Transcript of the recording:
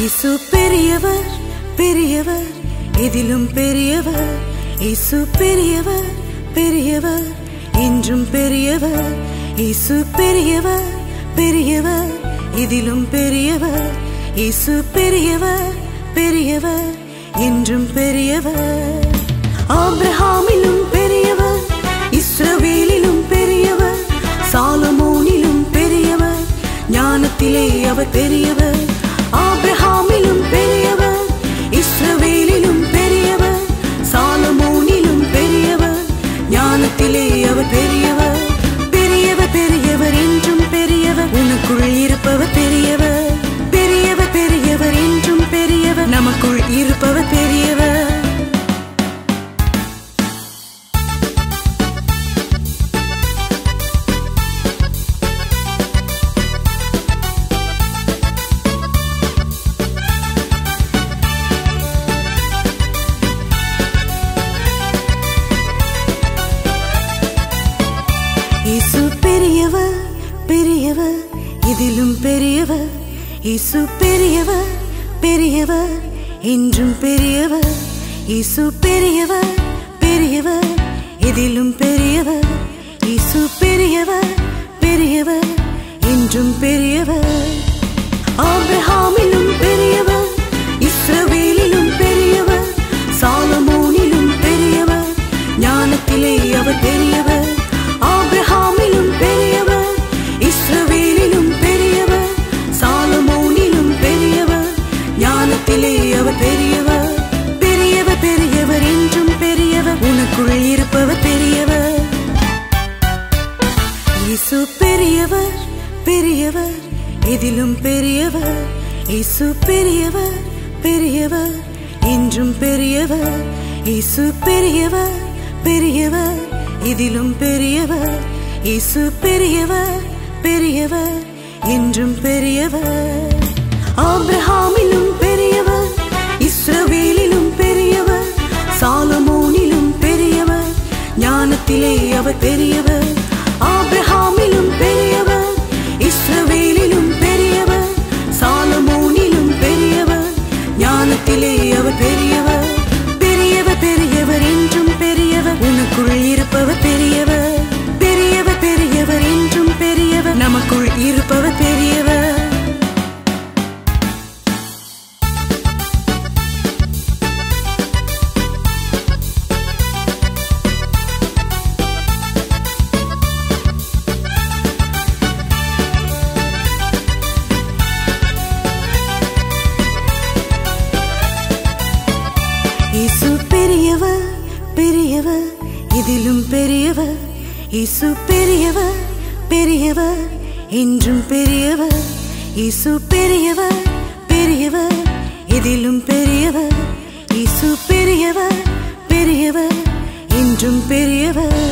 இயேசு பெரியவர் பெரியவர் இதிலும் பெரியவர் இயேசு பெரியவர் பெரியவர் என்றும் பெரியவர் இயேசு பெரியவர் பெரியவர் இதிலும் பெரியவர் இயேசு பெரியவர் பெரியவர் என்றும் பெரியவர் ஆபிரகாமிலும் பெரியவர் இஸ்ரவேலிலும் பெரியவர் சாலமோனிலும் பெரியவர் ஞானத்திலே அவர் பெரியவர் ஆபிரகாமிலும் பெரியவர் இஸ்ரவேலிலும் பெரியவர் சாலமோனிலும் பெரியவர் ஞானத்திலே அவர் பெரியவர் பெரியவர் பெரியவர் என்றும் பெரியவர் உனக்குள் இருப்பவர் பெரியவர் பெரியவர் பெரியவர் என்றும் பெரியவர் நமக்குள் இருப்பவர் பெரியவர் இயேசு பெரியவர் பெரியவர் இதிலும் பெரியவர் இயேசு பெரியவர் பெரியவர் என்றும் பெரியவர் இயேசு பெரியவர் பெரியவர் இதிலும் பெரியவர் இயேசு பெரியவர் பெரியவர் என்றும் பெரியவர் ஆபிரகாமிலும் பெரியவர் இஸ்ரவேலிலும் பெரியவர் சாலமோனிலும் பெரியவர் ஞானத்திலே அவர் பெரியவர் ஆபிரகாமிலும் பெரியவர் இஸ்ரவேலிலும் பெரியவர் சாலமோனிலும் பெரியவர் ஞானத்திலே அவர் பெரியவர் பெரியவர் பெரியவர் என்றும் பெரியவர் உனக்குள் இருப்பவர் பெரியவர் இயேசு பெரியவர் பெரியவர் இதிலும் பெரியவர் இயேசு பெரியவர் பெரியவர் என்றும் பெரியவர் இயேசு பெரியவர் பெரியவர் இதிலும் பெரியவர் இயேசு பெரியவர் பெரியவர் என்றும் பெரியவர் ஆபிரகாமிலும் பெரியவர் இஸ்ரவேலிலும் பெரியவர் சாலமோனிலும் பெரியவர் ஞானத்திலே அவர் பெரியவர் ஆபிரகாமிலும் பெரியவர் இஸ்ரவேலிலும் பெரியவர் சாலமோனிலும் பெரியவர் ஞானத்திலே அவர் பெரியவர் பெரியவர் பெரியவர் என்றும் பெரியவர் உனக்குள் இருப்பவர் பெரியவர் பெரியவர் பெரியவர் என்றும் பெரியவர் நமக்குள் இருப்பவர் பெரியவர் இயேசு பெரியவர் பெரியவர் இதிலும் பெரியவர் இயேசு பெரியவர் பெரியவர் என்றும் பெரியவர் இயேசு பெரியவர் பெரியவர் இதிலும் பெரியவர் இயேசு பெரியவர் பெரியவர் என்றும் பெரியவர்